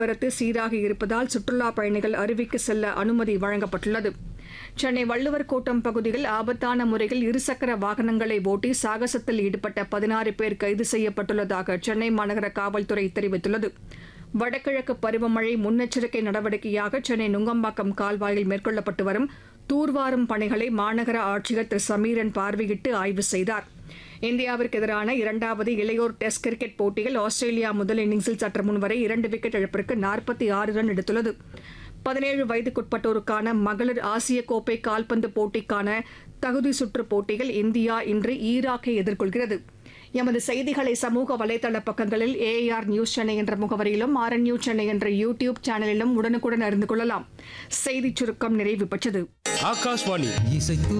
போக்குவரத்து சீராக இருப்பதால் சுற்றுலா பயணிகள் அருவிக்கு செல்ல அனுமதி வழங்கப்பட்டுள்ளது சென்னை வள்ளுவர் கோட்டம் பகுதியில் ஆபத்தான முறையில் இருசக்கர வாகனங்களை ஓட்டி சாகசத்தில் ஈடுபட்ட பதினாறு பேர் கைது செய்யப்பட்டுள்ளதாக சென்னை மாநகர காவல்துறை தெரிவித்துள்ளது வடகிழக்கு பருவமழை முன்னெச்சரிக்கை நடவடிக்கையாக சென்னை நுங்கம்பாக்கம் கால்வாயில் மேற்கொள்ளப்பட்டு வரும் தூர்வாரும் பணிகளை மாநகர ஆட்சியர் திரு சமீரன் பார்வையிட்டு ஆய்வு செய்தார் இந்தியாவிற்கு எதிரான இரண்டாவது இளையோர் டெஸ்ட் கிரிக்கெட் போட்டியில் ஆஸ்திரேலியா முதல் இன்னிங்ஸில் சற்று முன் வரை இரண்டு விக்கெட் இழப்பிற்கு நாற்பத்தி ஆறு ரன் எடுத்துள்ளது பதினேழு வயதுக்குட்பட்டோருக்கான மகளிர் ஆசிய கோப்பை கால்பந்து போட்டிக்கான தகுதி சுற்று போட்டியில் இந்தியா இன்று ஈராக்கை எதிர்கொள்கிறது எமது செய்திகளை சமூக வலைதள பக்கங்களில் ஏஆர் நியூஸ் சென்னை என்ற முகவரியிலும் ஆர் நியூஸ் சென்னை என்ற யூடியூப் சேனலிலும் உடனுக்குடன் அறிந்து கொள்ளலாம் செய்திச் சுருக்கம் நிறைவு பெற்றது ஆகாஷ்வாணி இசைத்து